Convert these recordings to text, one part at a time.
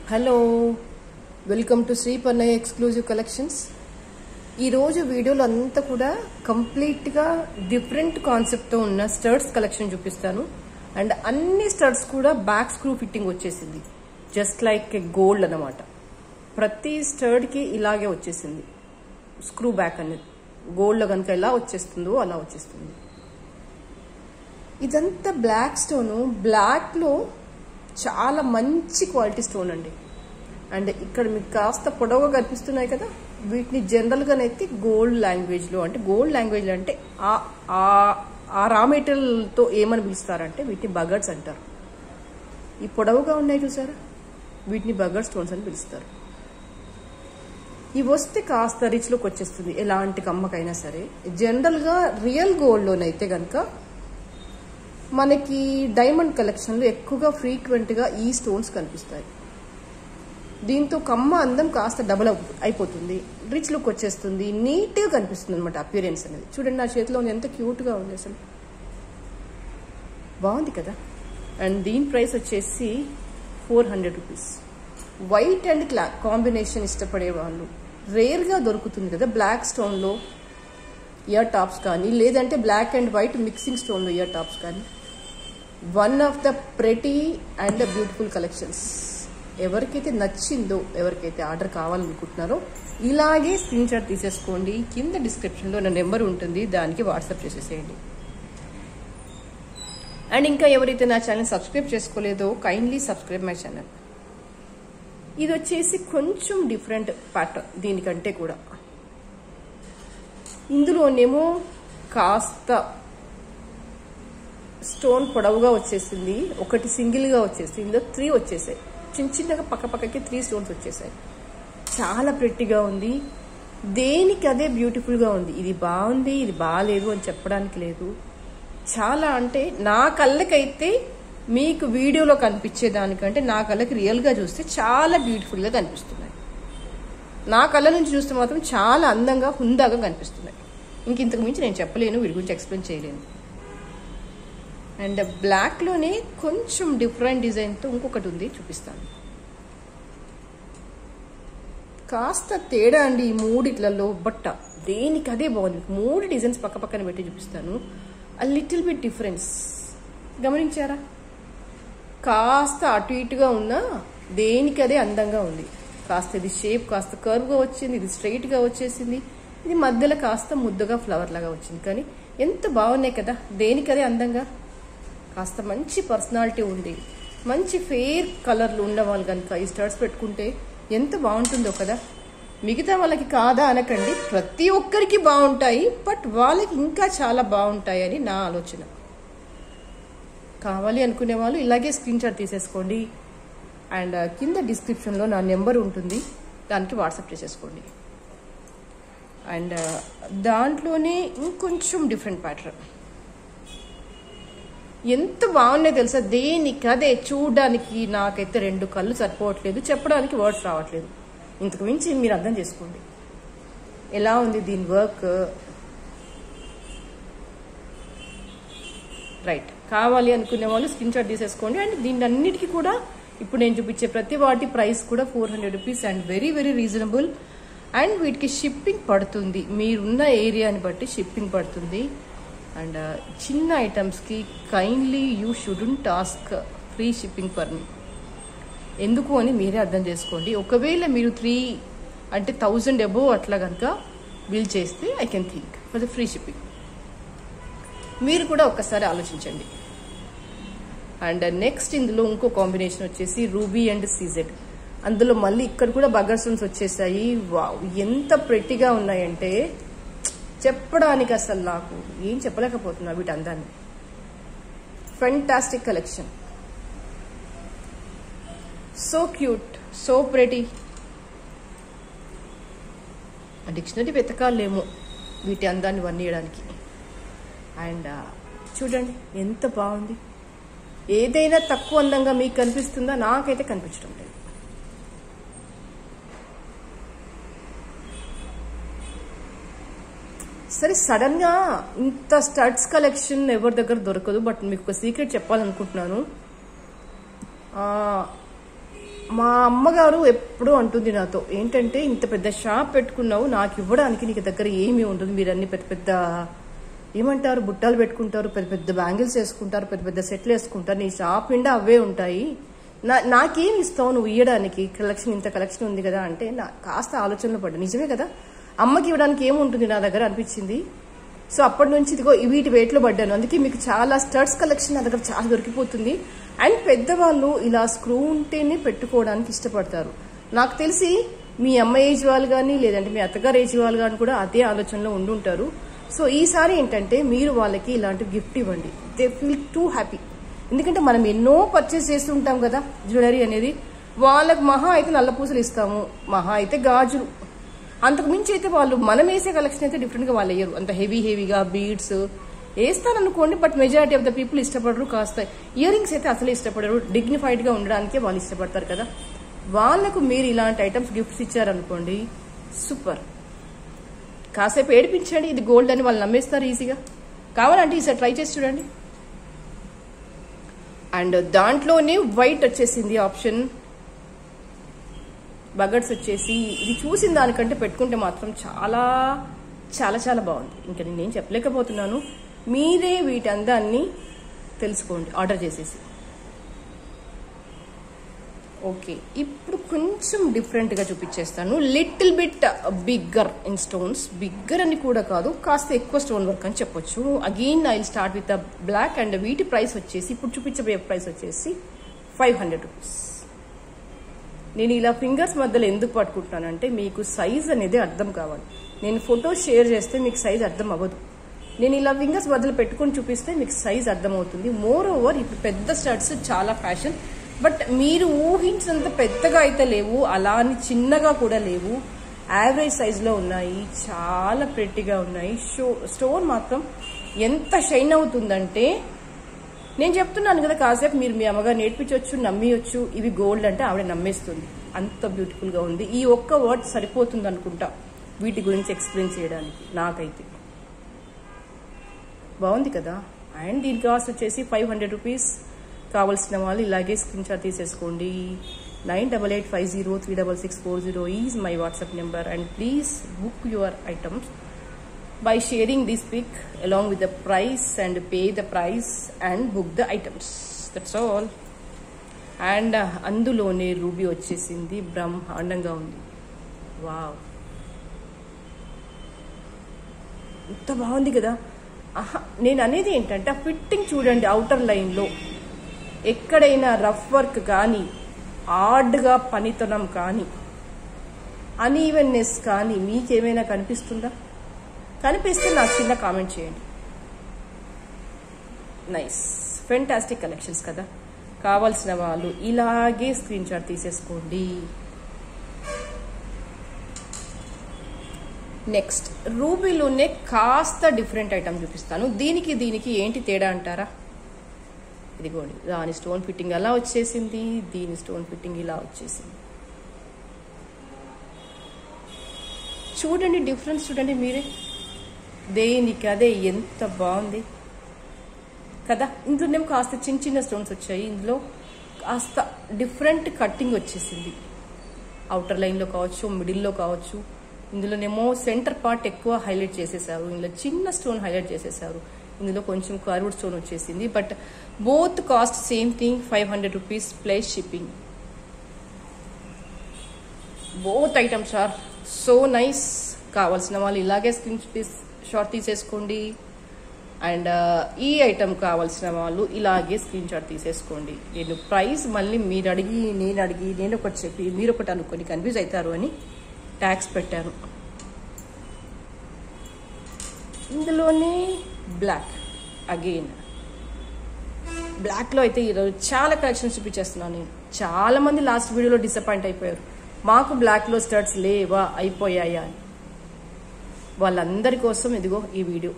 hello welcome to Shri Pannayya exclusive collections ఈరోజు వీడియోలో అంతా కూడా కంప్లీట్గా డిఫరెంట్ కాన్సెప్ట్తో ఉన్న స్టర్ట్స్ కలెక్షన్ చూపిస్తాను అండ్ అన్ని స్టర్ట్స్ కూడా బ్యాక్ స్క్రూ ఫిట్టింగ్ వచ్చేసింది జస్ట్ లైక్ ఏ గోల్డ్ అన్నమాట ప్రతి స్టర్డ్కి ఇలాగే వచ్చేసింది స్క్రూ బ్యాక్ అనేది గోల్డ్లో కనుక ఎలా వచ్చేస్తుందో అలా వచ్చేస్తుంది ఇదంతా బ్లాక్ స్టోను బ్లాక్లో చాలా మంచి క్వాలిటీ స్టోన్ అండి అండ్ ఇక్కడ మీకు కాస్త పొడవుగా కనిపిస్తున్నాయి కదా వీటిని జనరల్గానైతే గోల్డ్ లాంగ్వేజ్లో అంటే గోల్డ్ లాంగ్వేజ్లో అంటే ఆ- ఆ- ఆ రా మెటీరియల్తో ఏమని పిలుస్తారంటే వీటిని బగర్స్ అంటారు ఈ పొడవుగా ఉన్నాయి చూసారా వీటిని బగర్ స్టోన్స్ అని పిలుస్తారు ఇవి వస్తే కాస్త రిచ్లోకి వచ్చేస్తుంది ఎలాంటి కమ్మకైనా సరే జనరల్గా రియల్ గోల్డ్లోనైతే కనుక మనకి డైమండ్ కలెక్షన్లో ఎక్కువగా ఫ్రీక్వెంట్గా ఈ స్టోన్స్ కనిపిస్తాయి దీంతో కమ్మ అందం కాస్త డబుల్ అయిపోతుంది రిచ్ లుక్ వచ్చేస్తుంది నీట్గా కనిపిస్తుంది అనమాట అపియరెన్స్ అనేది చూడండి నా చేతిలో ఉంది ఎంత క్యూట్గా ఉంది అసలు బాగుంది కదా అండ్ దీని ప్రైస్ వచ్చేసి four hundred rupees white and క్లా కాంబినేషన్ ఇష్టపడే వాళ్ళు రేర్గా దొరుకుతుంది కదా బ్లాక్ స్టోన్లో ఇయర్ టాప్స్ కానీ లేదంటే బ్లాక్ అండ్ వైట్ మిక్సింగ్ స్టోన్లో ఇయర్ టాప్స్ కానీ one of the pretty and beautiful collections ఎవరికైతే నచ్చిందో ఎవరికైతే ఆర్డర్ కావాలనుకుంటున్నారో ఇలాగే స్క్రీన్ షాట్ తీసేసుకోండి కింద డిస్క్రిప్షన్లో నా నెంబర్ ఉంటుంది దానికి వాట్సాప్ చేసేసేయండి అండ్ ఇంకా ఎవరైతే నా ఛానల్ సబ్స్క్రైబ్ చేసుకోలేదో కైండ్లీ సబ్స్క్రైబ్ మై ఛానల్ ఇది వచ్చేసి కొంచెం డిఫరెంట్ ప్యాటర్న్ దీనికంటే కూడా ఇందులోనేమో కాస్త స్టోన్ పొడవుగా వచ్చేసింది ఒకటి సింగిల్గా వచ్చేసింది ఇందులో త్రీ వచ్చేసాయి చిన్న చిన్నగా పక్క పక్కకి త్రీ స్టోన్స్ వచ్చేసాయి చాలా ప్రెట్టిగా ఉంది దేనికి అదే బ్యూటిఫుల్గా ఉంది ఇది బాగుంది ఇది బాగాలేదు అని చెప్పడానికి లేదు చాలా అంటే నా కళ్ళకైతే మీకు వీడియోలో కనిపించే దానికంటే నా కళ్ళకి రియల్గా చూస్తే చాలా బ్యూటిఫుల్గా కనిపిస్తున్నాయి నా కళ్ళ నుంచి చూస్తే మాత్రం చాలా అందంగా హుందాగా కనిపిస్తున్నాయి ఇంక ఇంతకు మించి నేను చెప్పలేను వీటి గురించి ఎక్స్ప్లెయిన్ చేయలేను అండ్ బ్లాక్లోనే కొంచెం డిఫరెంట్ డిజైన్తో ఇంకొకటి ఉంది చూపిస్తాను కాస్త తేడా అండి ఈ మూడిట్లలో బట్ట దేనికి అదే బాగుంది మూడు డిజైన్స్ పక్క పక్కన పెట్టి చూపిస్తాను ఆ లిటిల్ బిట్ డిఫరెన్స్ గమనించారా కాస్త అటు ఇటుగా ఉన్నా దేనికి అదే అందంగా ఉంది కాస్త ఇది షేప్ కాస్త కర్వ్గా వచ్చింది ఇది స్ట్రైట్గా వచ్చేసింది ఇది మధ్యలో కాస్త ముద్దగా ఫ్లవర్ లాగా వచ్చింది కానీ ఎంత బాగున్నాయి కదా దేనికి అదే అందంగా కాస్త మంచి పర్సనాలిటీ ఉంది మంచి ఫెయిర్ కలర్లు ఉన్న వాళ్ళు కనుక ఈ స్టర్ట్స్ పెట్టుకుంటే ఎంత బాగుంటుందో కదా మిగతా వాళ్ళకి కాదా అనకండి ప్రతి ఒక్కరికి బాగుంటాయి బట్ వాళ్ళకి ఇంకా చాలా బాగుంటాయి అని నా ఆలోచన కావాలి అనుకునే వాళ్ళు ఇలాగే స్క్రీన్ షాట్ తీసేసుకోండి అండ్ కింద డిస్క్రిప్షన్లో నా నెంబర్ ఉంటుంది దానికి వాట్సాప్ చేసేసుకోండి అండ్ దాంట్లోనే ఇంకొంచెం డిఫరెంట్ ప్యాటర్న్ ఎంత బాగున్నాయి తెలుసా దేనికి అదే చూడడానికి నాకైతే రెండు కళ్ళు సరిపోవట్లేదు చెప్పడానికి వర్డ్స్ రావట్లేదు ఇంతకు మించి మీరు అర్థం చేసుకోండి ఎలా ఉంది దీని వర్క్ రైట్ కావాలి అనుకునే వాళ్ళు స్క్రీన్ షాట్ తీసేసుకోండి అండ్ దీని అన్నిటికీ కూడా ఇప్పుడు నేను చూపించే ప్రతి వాటి ప్రైస్ కూడా four hundred rupees and very very reasonable and వీటికి షిప్పింగ్ పడుతుంది మీరున్న ఏరియాని బట్టి షిప్పింగ్ పడుతుంది అండ్ చిన్న ఐటమ్స్కి kindly you shouldn't ask free shipping for me ఎందుకు అని మీరే అర్థం చేసుకోండి ఒకవేళ మీరు త్రీ అంటే థౌజండ్ అబోవ్ అట్లా కనుక బిల్ చేస్తే I can think for the free shipping మీరు కూడా ఒక్కసారి ఆలోచించండి అండ్ నెక్స్ట్ ఇందులో ఇంకో కాంబినేషన్ వచ్చేసి రూబీ అండ్ సీజెడ్ అందులో మళ్ళీ ఇక్కడ కూడా బగర్ స్టోన్స్ వచ్చేసాయి వావ్ ఎంత ప్రెట్టిగా ఉన్నాయంటే చెప్పడానికి అసలు నాకు ఏం చెప్పలేకపోతున్నా వీటి అందాన్ని fantastic collection so cute so pretty dictionary వెతకాలేమో వీటి అందాన్ని వర్ణియడానికి అండ్ చూడండి ఎంత బాగుంది ఏదైనా తక్కువ అందంగా మీకు కనిపిస్తుందా నాకైతే కనిపించడం లేదు సరే సడన్ గా ఇంత స్టడ్స్ కలెక్షన్ ఎవరి దగ్గర దొరకదు బట్ మీకు ఒక సీక్రెట్ చెప్పాలనుకుంటున్నాను ఆ, మా అమ్మగారు ఎప్పుడూ అంటుంది నాతో ఏంటంటే ఇంత పెద్ద షాప్ పెట్టుకున్నావు నాకు ఇవ్వడానికి నీకు దగ్గర ఏమీ ఉండదు మీరు అన్ని పెద్ద పెద్ద ఏమంటారు బుట్టాలు పెట్టుకుంటారు పెద్ద పెద్ద బ్యాంగిల్స్ వేసుకుంటారు పెద్ద పెద్ద సెట్లు వేసుకుంటారు నీ షాప్ నిండా అవే ఉంటాయి నా నాకేం ఇస్తావు నువ్వు ఇవ్వడానికి కలెక్షన్ ఇంత కలెక్షన్ ఉంది కదా అంటే నా కాస్త ఆలోచనలో పడ్డా నిజమే కదా అమ్మకి ఇవ్వడానికి ఏముంటుంది నా దగ్గర అనిపించింది సో అప్పటి నుంచి ఇదిగో వీటి వెయిట్లో పడ్డాను అందుకే మీకు చాలా స్టర్ట్స్ కలెక్షన్ నా దగ్గర చాలా దొరికిపోతుంది అండ్ పెద్దవాళ్ళు ఇలా స్క్రూ ఉంటేనే పెట్టుకోవడానికి ఇష్టపడతారు నాకు తెలిసి మీ అమ్మ ఏజ్ వాళ్ళు కానీ లేదంటే మీ అత్తగారు ఏజ్ వాళ్ళు కానీ కూడా అదే ఆలోచనలో ఉండుంటారు సో ఈసారి ఏంటంటే మీరు వాళ్ళకి ఇలాంటి గిఫ్ట్ ఇవ్వండి దే ఫీల్ టూ హ్యాపీ ఎందుకంటే మనం ఎన్నో పర్చేస్ చేస్తుంటాం కదా జ్యువెలరీ అనేది వాళ్ళకి మహా అయితే నల్ల పూసలు ఇస్తాము మహా అయితే గాజులు అంతకు మించి అయితే వాళ్ళు మనం వేసే కలెక్షన్ అయితే డిఫరెంట్గా వాళ్ళు వేయరు అంత హెవీ హెవీగా బీడ్స్ వేస్తారనుకోండి but majority of the people ఇష్టపడరు కాస్త ఇయర్ రింగ్స్ అయితే అసలు ఇష్టపడరు డిగ్నిఫైడ్గా ఉండడానికే వాళ్ళు ఇష్టపడతారు కదా వాళ్ళకు మీరు ఇలాంటి ఐటమ్స్ గిఫ్ట్స్ ఇచ్చారనుకోండి సూపర్ కాసేపు ఏడిపించండి ఇది గోల్డ్ అని వాళ్ళు నమ్మేస్తారు ఈజీగా కావాలంటే ఈసారి ట్రై చేసి చూడండి అండ్ దాంట్లోనే వైట్ వచ్చేసింది ఆప్షన్ బగడ్స్ వచ్చేసి ఇది చూసిన దానికంటే పెట్టుకుంటే మాత్రం చాలా చాలా చాలా బాగుంది ఇంకా నేనేం చెప్పలేకపోతున్నాను మీరే వీటి అందాన్ని తెలుసుకోండి ఆర్డర్ చేసేసి ఓకే ఇప్పుడు కొంచెం డిఫరెంట్గా చూపించేస్తాను little bit bigger in stones bigger అని కూడా కాదు కాస్త ఎక్కువ స్టోన్ వర్క్ అని చెప్పొచ్చు again I start with the black and వీటి ప్రైస్ వచ్చేసి ఇప్పుడు చూపించబోయే ప్రైస్ వచ్చేసి ఫైవ్ హండ్రెడ్ రూపీస్ నేను ఇలా ఫింగర్స్ మధ్యలో ఎందుకు పట్టుకుంటున్నానంటే మీకు సైజ్ అనేది అర్థం కావాలి నేను ఫోటో షేర్ చేస్తే మీకు సైజ్ అర్థం అవ్వదు నేను ఇలా ఫింగర్స్ మధ్యలో పెట్టుకొని చూపిస్తే మీకు సైజ్ అర్థమవుతుంది మోర్ ఓవర్ ఇప్పుడు పెద్ద స్టడ్స్ చాలా ఫ్యాషన్ బట్ మీరు ఊహించినంత పెద్దగా అయితే లేవు అలా అని చిన్నగా కూడా లేవు యావరేజ్ సైజులో ఉన్నాయి చాలా ప్రెట్టిగా ఉన్నాయి షో స్టోన్ మాత్రం ఎంత షైన్ అవుతుందంటే నేను చెప్తున్నాను కదా కాసేపు మీరు మీ అమ్మగారు నేర్పించవచ్చు నమ్మియొచ్చు ఇవి గోల్డ్ అంటే ఆవిడ నమ్మేస్తుంది అంత బ్యూటిఫుల్ గా ఉంది ఈ ఒక్క వర్డ్ సరిపోతుంది అనుకుంటా వీటి గురించి ఎక్స్ప్లెయిన్ చేయడానికి నాకైతే బాగుంది కదా అండ్ దీని కాస్ట్ వచ్చేసి ఫైవ్ హండ్రెడ్ రూపీస్ కావాల్సిన వాళ్ళు ఇలాగే స్క్రీన్ షాట్ తీసేసుకోండి nine double eight five zero three double six four zero is my WhatsApp number and please book your items by sharing this pic along with the price and pay the price and book the items that's all and అందులోనే ruby వచ్చేసింది బ్రహ్మాండంగా ఉంది wow ఎంత బాగుంది కదా ఆహా నేను అనేది ఏంటంటే ఆ ఫిట్టింగ్ చూడండి అవుటర్ లైన్లో ఎక్కడైనా రఫ్ వర్క్ కానీ హార్డ్గా పనితనం కానీ అన్ఈవెన్నెస్ కానీ మీకేమైనా కనిపిస్తుందా కనిపిస్తే నాకు కింద కామెంట్ చేయండి నైస్ ఫెంటాస్టిక్ కలెక్షన్స్ కదా కావాల్సిన వాళ్ళు ఇలాగే స్క్రీన్ షాట్ తీసేసుకోండి నెక్స్ట్ రూబీలోనే కాస్త డిఫరెంట్ ఐటమ్ చూపిస్తాను దీనికి దీనికి ఏంటి తేడా అంటారా ఇదిగోండి దాని స్టోన్ ఫిట్టింగ్ అలా వచ్చేసింది దీని స్టోన్ ఫిట్టింగ్ ఇలా వచ్చేసింది చూడండి డిఫరెన్స్ చూడండి మీరే దేనికి అదే ఎంత బాగుంది కదా ఇందులోనేమో కాస్త చిన్న చిన్న స్టోన్స్ వచ్చాయి ఇందులో కాస్త డిఫరెంట్ కట్టింగ్ వచ్చేసింది అవుటర్ లైన్లో కావచ్చు మిడిల్లో కావచ్చు ఇందులోనేమో సెంటర్ పార్ట్ ఎక్కువ హైలైట్ చేసేసారు ఇందులో చిన్న స్టోన్ హైలైట్ చేసేసారు ఇందులో కొంచెం కర్వ్డ్ స్టోన్ వచ్చేసింది but both cost same thing five hundred rupees plus shipping both items are so nice కావాల్సిన వాళ్ళు ఇలాగే స్క్రీన్ షాట్ తీసేసుకోండి అండ్ ఈ ఐటమ్ కావాల్సిన వాళ్ళు ఇలాగే స్క్రీన్ షాట్ తీసేసుకోండి నేను ప్రైస్ మళ్ళీ మీరు అడిగి నేను అడిగి నేను ఒకటి చెప్పి మీరు ఒకటి అనుకొని కన్ఫ్యూజ్ అవుతారు అని ట్యాక్స్ పెట్టాను ఇందులోనే బ్లాక్ అగైన్ బ్లాక్లో అయితే ఈరోజు చాలా కలెక్షన్స్ చూపించేస్తున్నాను నేను చాలా మంది లాస్ట్ వీడియోలో డిసప్పాయింట్ అయిపోయారు మాకు బ్లాక్లో స్టర్ట్స్ లేవా అయిపోయాయా అని వాళ్ళందరి కోసం ఇదిగో ఈ వీడియో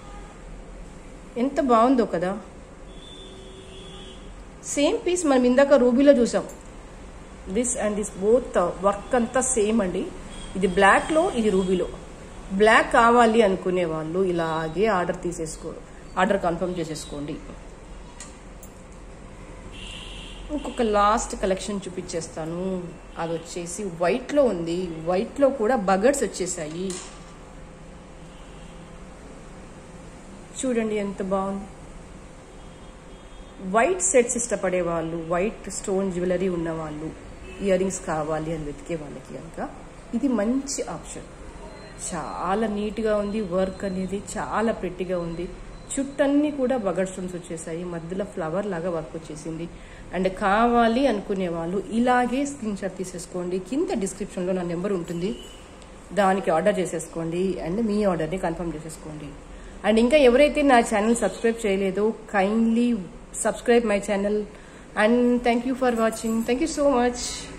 ఎంత బాగుందో కదా సేమ్ పీస్ మనం ఇందాక రూబీలో చూసాం this and this both work అంతా సేమ్ అండి ఇది బ్లాక్లో ఇది రూబీలో బ్లాక్ కావాలి అనుకునే వాళ్ళు ఇలాగే ఆర్డర్ తీసేసుకో ఆర్డర్ కన్ఫర్మ్ చేసేసుకోండి ఇంకొక లాస్ట్ కలెక్షన్ చూపించేస్తాను అది వచ్చేసి వైట్లో ఉంది వైట్లో కూడా బగర్స్ వచ్చేసాయి చూడండి ఎంత బాగుంది వైట్ సెట్స్ ఇష్టపడే వాళ్ళు వైట్ స్టోన్ జ్యువెలరీ ఉన్న వాళ్ళు ఇయర్ రింగ్స్ కావాలి అని వెతికే వాళ్ళకి కనుక ఇది మంచి ఆప్షన్ చాలా నీట్గా ఉంది వర్క్ అనేది చాలా ప్రెట్టిగా ఉంది చుట్టన్నీ కూడా బగడ్ స్టోన్స్ వచ్చేసాయి మధ్యలో ఫ్లవర్ లాగా వర్క్ వచ్చేసింది అండ్ కావాలి అనుకునే వాళ్ళు ఇలాగే స్క్రీన్ షాట్ తీసేసుకోండి కింద డిస్క్రిప్షన్లో నా నెంబర్ ఉంటుంది దానికి ఆర్డర్ చేసేసుకోండి అండ్ మీ ఆర్డర్ని కన్ఫర్మ్ చేసేసుకోండి అండ్ ఇంకా ఎవరైతే నా ఛానల్ సబ్స్క్రైబ్ చేయలేదో kindly subscribe my channel and thank you for watching thank you so much